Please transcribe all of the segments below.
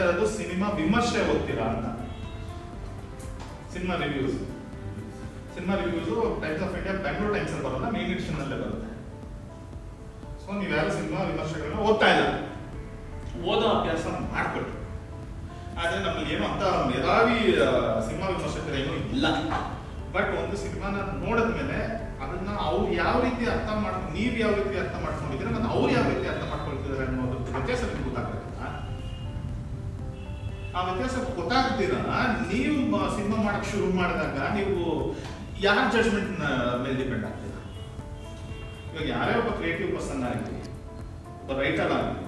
ಇರೋದು ಸಿನಿಮಾ ವಿಮರ್ಶೆ ಓದ್ತೀರಾ ಅಂತ cinema reviews cinema reviews Times of India Bangalore Times ಅಲ್ಲಿ ಬರೋಲ್ಲ ಮೇನ್ ಎಡಿಷನ್ ಅಲ್ಲೇ ಬರುತ್ತೆ ಸೊ ನೀವು ಯಾರು ಸಿನಿಮಾ ವಿಮರ್ಶೆಗಳನ್ನ ಓದ್ತಾ ಇಲ್ಲ ಓದೋ ಅಭ್ಯಾಸ ಮಾಡ್ಕೊಳ್ಳಿ ಆದ್ರೆ ನಮ್ಮಲ್ಲಿ ಏನು ಅಂತ ಮೇಧಾವಿ ಆ, ಸಿನಿಮಾ ವಿಮರ್ಶಕರೇನು ಇಲ್ಲ ಬಟ್ ಒಂದು ಸಿನಿಮಾನ ನೋಡಿದ್ಮೇಲೆ ಅದನ್ನ ಅವ್ರು ಯಾವ ರೀತಿ ಅರ್ಥ ಮಾಡ್ ನೀವ್ ಯಾವ ರೀತಿ ಅರ್ಥ ಮಾಡ್ಕೊಂಡಿದ್ದೀರಾ ಮತ್ತೆ ಅವ್ರು ಯಾವ ರೀತಿ ಅರ್ಥ ಮಾಡ್ಕೊಳ್ತಿದ್ದಾರೆ ಅನ್ನೋದು ವ್ಯತ್ಯಾಸ ನಿಮ್ಗೆ ಗೊತ್ತಾಗಬೇಕಲ್ಲ ಆ ವ್ಯತ್ಯಾಸ ಗೊತ್ತಾಗ್ತೀರಾ ನೀವು ಸಿನಿಮಾ ಮಾಡಕ್ ಶುರು ಮಾಡಿದಾಗ ನೀವು ಯಾರ ಜಡ್ಜ್ಮೆಂಟ್ ಮೇಲೆ ಡಿಪೆಂಡ್ ಆಗ್ತೀರಾ ಇವಾಗ ಯಾರೇ ಒಬ್ಬ ಕ್ರಿಯೇಟಿವ್ ಪರ್ಸನ್ ಆಗಲಿ ಒಬ್ಬ ರೈಟರ್ ಆಗಲಿ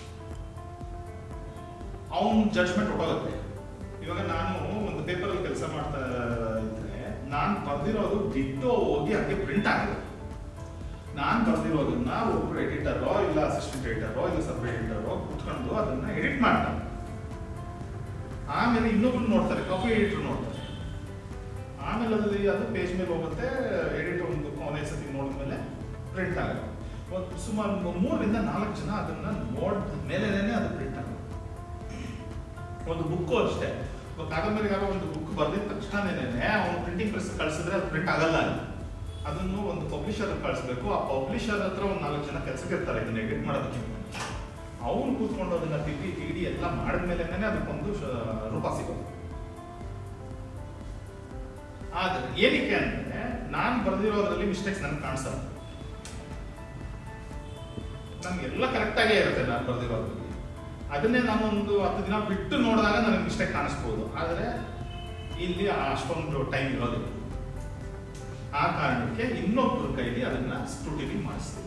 ಅವನ ಜಡ್ಜ್ಮೆಂಟ್ ಹೊಟ್ಟೋಗುತ್ತೆ ಇವಾಗ ನಾನು ಒಂದು ಪೇಪರ್ ಅಲ್ಲಿ ಕೆಲಸ ಮಾಡ್ತಾ ಇದ್ರೆ ನಾನು ಬರ್ದಿರೋದು ಡಿಟ್ಟೋ ಹೋಗಿ ಹಾಗೆ ಪ್ರಿಂಟ್ ಆಗಿದೆ ನಾನು ಬರ್ದಿರೋದನ್ನ ಒಬ್ರು ಎಡಿಟರೋ ಇಲ್ಲ ಅಸಿಸ್ಟೆಂಟ್ ಎಡಿಟರೋ ಇಲ್ಲ ಸಬ್ ಎಡಿಟರೋ ಕುತ್ಕೊಂಡು ಅದನ್ನ ಎಡಿಟ್ ಮಾಡ್ತಾರೆ ಆಮೇಲೆ ಇನ್ನೊಬ್ರು ನೋಡ್ತಾರೆ ಕಾಪಿ ಎಡಿಟರ್ ನೋಡ್ತಾರೆ ಆಮೇಲೆ ಅಲ್ಲಿ ಅದು ಪೇಜ್ ಮೇಲೆ ಹೋಗುತ್ತೆ ಎಡಿಟರ್ ಒಂದು ಕೊನೆ ಸತಿ ನೋಡಿದ್ಮೇಲೆ ಪ್ರಿಂಟ್ ಆಗುತ್ತೆ ಒಂದು ಸುಮಾರು ಮೂ- ಮೂರರಿಂದ ನಾಲ್ಕು ಜನ ಅದನ್ನ ನೋಡಿದ ಮೇಲೆನೇ ಅದು ಪ್ರಿಂಟ್ ಆಗುತ್ತೆ ಒಂದು ಬುಕ್ಕು ಅಷ್ಟೇ ಒಬ್ಬ ಕಾದಂಬರಿಗಾರ ಒಂದು ಬುಕ್ ಬರ್ದಿದ ತಕ್ಷಣನೇ ಅವನು ಪ್ರಿಂಟಿಂಗ್ ಪ್ರೆಸ್ ಕಳಿಸಿದ್ರೆ ಅದು ಪ್ರಿಂಟ್ ಆಗಲ್ಲ ಅಲ್ಲಿ. ಅದನ್ನು ಒಂದು ಪಬ್ಲಿಷರ್ ಕಳಿಸ್ಬೇಕು ಆ ಪಬ್ಲಿಷರ್ ಹತ್ರ ಒಂದು ನಾಲ್ಕು ಜನ ಕೆಲಸಕ್ಕೆ ಇರ್ತಾರೆ ಇದನ್ನ ಎಡಿಟ್ ಮಾಡೋದಕ್ಕೆ ಅವ್ನು ಕೂತ್ಕೊಂಡು ಅದನ್ನ ತಿದ್ದಿ ತಿಡಿ ಎಲ್ಲ ಮಾಡಿದ್ಮೇಲೆನೇ ಅದಕ್ಕೊಂದು ಶ- ರೂಪ ಸಿಗೋದು ಆದ್ರೆ ಏನಕ್ಕೆ ಅಂದ್ರೆ ನಾನು ಬರ್ದಿರೋದ್ರಲ್ಲಿ ಮಿಸ್ಟೇಕ್ಸ್ ನನ್ಗೆ ಕಾಣಿಸಲ್ಲ ನಮ್ಗೆಲ್ಲ ಕರೆಕ್ಟ್ ಆಗೇ ಇರುತ್ತೆ ನಾನು ಬರ್ದಿರೋದ್ರಲ್ಲಿ ಅದನ್ನೇ ನಾನು ಒಂದು ಹತ್ತು ದಿನ ಬಿಟ್ಟು ನೋಡಿದಾಗ ನನಗೆ ಮಿಸ್ಟೇಕ್ ಕಾಣಿಸ್ಬೋದು ಆದರೆ ಇಲ್ಲಿ ಅಷ್ಟೊಂದು ಟೈಮ್ ಇರೋದಿಲ್ಲ ಆ ಕಾರಣಕ್ಕೆ ಇನ್ನೊಬ್ಬರ ಕೈಲಿ ಅದನ್ನ ಸ್ಕ್ರೂಟಿನಿ ಮಾಡಿಸ್ತೀವಿ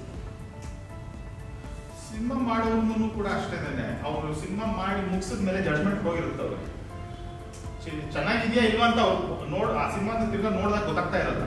ಸಿನಿಮಾ ಮಾಡೋರ್ನು ಕೂಡ ಅಷ್ಟೇನೆ ಅವರು ಸಿನಿಮಾ ಮಾಡಿ ಮುಗಿಸಿದ ಮೇಲೆ ಜಡ್ಜ್ಮೆಂಟ್ ಹೋಗಿರುತ್ತೆ ಅವ್ರಿಗೆ ಚೆ- ಚೆನ್ನಾಗಿದೆಯಾ ಇಲ್ವಾ ಅಂತ ಅವ್ರು ನೋಡ್ ಆ ಸಿನಿಮಾ ತಿರ್ಗಾ ನೋಡಿದಾಗ ಗೊತ್ತಾಗ್ತಾ ಇರಲ್ಲ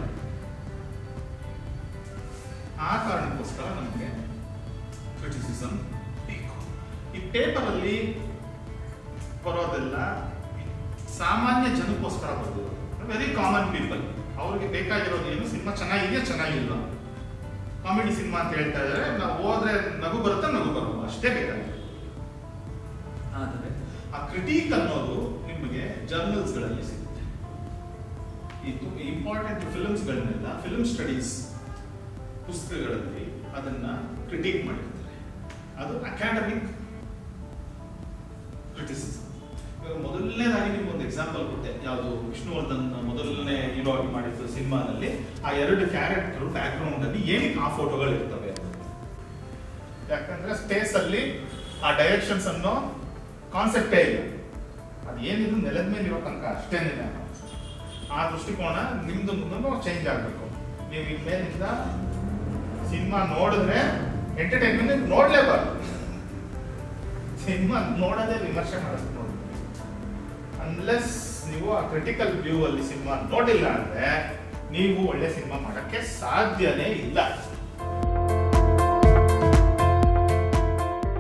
ಆ ಕಾರಣಕ್ಕೋಸ್ಕರ ನಮಗೆ ಕ್ರಿಟಿಸಿಸಮ್ ಬೇಕು ಈ ಪೇಪರ್ ಅಲ್ಲಿ ಬರೋದೆಲ್ಲ ಸಾಮಾನ್ಯ ಜನಕ್ಕೋಸ್ಕರ ಬರ್ದಿರೋದು ವೆರಿ ಕಾಮನ್ ಪೀಪಲ್ ಅವ್ರಿಗೆ ಬೇಕಾಗಿರೋದು ಏನು ಸಿನಿಮಾ ಚೆನ್ನಾಗಿದೆಯಾ ಚೆನ್ನಾಗಿಲ್ವಾ ಕಾಮಿಡಿ ಸಿನಿಮಾ ಅಂತ ಹೇಳ್ತಾ ಇದ್ದಾರೆ ನಾವು ಹೋದ್ರೆ ನಗು ಬರುತ್ತೆ ನಗು ಬರೋದು ಅಷ್ಟೇ ಬೇಕಾಗಿದೆ ಆದರೆ ಆ ಕ್ರಿಟಿಕ್ ಅನ್ನೋದು ನಿಮಗೆ ಜರ್ನಲ್ಸ್ಗಳಲ್ಲಿ ಸಿಗುತ್ತೆ ಇದು ಇಂಪಾರ್ಟೆಂಟ್ ಫಿಲ್ಮ್ಸ್ಗಳನ್ನೆಲ್ಲ ಫಿಲ್ಮ್ ಸ್ಟಡೀಸ್ ಪುಸ್ತಕಗಳಲ್ಲಿ ಅದನ್ನ ಕ್ರಿಟಿಕ್ ಮಾಡಿರ್ತಾರೆ ಅದು ಅಕಾಡೆಮಿಕ್ ಕ್ರಿಟಿಸಿಸಮ್ ಇವಾಗ ಮೊದಲನೇದಾಗಿ ನಿಮ್ಗೆ ಒಂದು ಎಕ್ಸಾಂಪಲ್ ಕೊಟ್ಟೆ ಯಾವುದು ವಿಷ್ಣುವರ್ಧನ್ ಮೊದಲನೇ ಹೀರೋ ಆಗಿ ಮಾಡಿದ್ದು ಸಿನಿಮಾದಲ್ಲಿ ಆ ಎರಡು ಕ್ಯಾರೆಕ್ಟರ್ ಬ್ಯಾಕ್ ಗ್ರೌಂಡ್ ಅಲ್ಲಿ ಏನಕ್ಕೆ ಆ ಫೋಟೋಗಳು ಇರ್ತವೆ ಯಾಕಂದ್ರೆ ಸ್ಪೇಸ್ ಅಲ್ಲಿ ಆ ಡೈರೆಕ್ಷನ್ಸ್ ಅನ್ನೋ ಕಾನ್ಸೆಪ್ಟೇ ಇಲ್ಲ ಅದು ಏನಿದು ನೆಲದ ಮೇಲೆ ಇರೋ ತನಕ ಅಷ್ಟೇನಿದೆ ಆ ದೃಷ್ಟಿಕೋನ ನಿಮ್ದು ಚೇಂಜ್ ಆಗಬೇಕು ನೀವು ಇನ್ಮೇಲಿಂದ ಸಿನಿಮಾ ನೋಡಿದ್ರೆ ಎಂಟರ್ಟೈನ್ಮೆಂಟ್ ನೋಡ್ಲೇಬಾರ್ದು ಸಿನಿಮಾ ನೋಡೋದೇ ವಿಮರ್ಶೆ ಮಾಡೋದು ನೋಡಿ ಅನ್ಲೆಸ್ ನೀವು ಆ ಕ್ರಿಟಿಕಲ್ ವ್ಯೂ ಅಲ್ಲಿ ಸಿನಿಮಾ ನೋಡಿಲ್ಲ ಅಂದ್ರೆ ನೀವು ಒಳ್ಳೆ ಸಿನಿಮಾ ಮಾಡಕ್ಕೆ ಸಾಧ್ಯನೇ ಇಲ್ಲ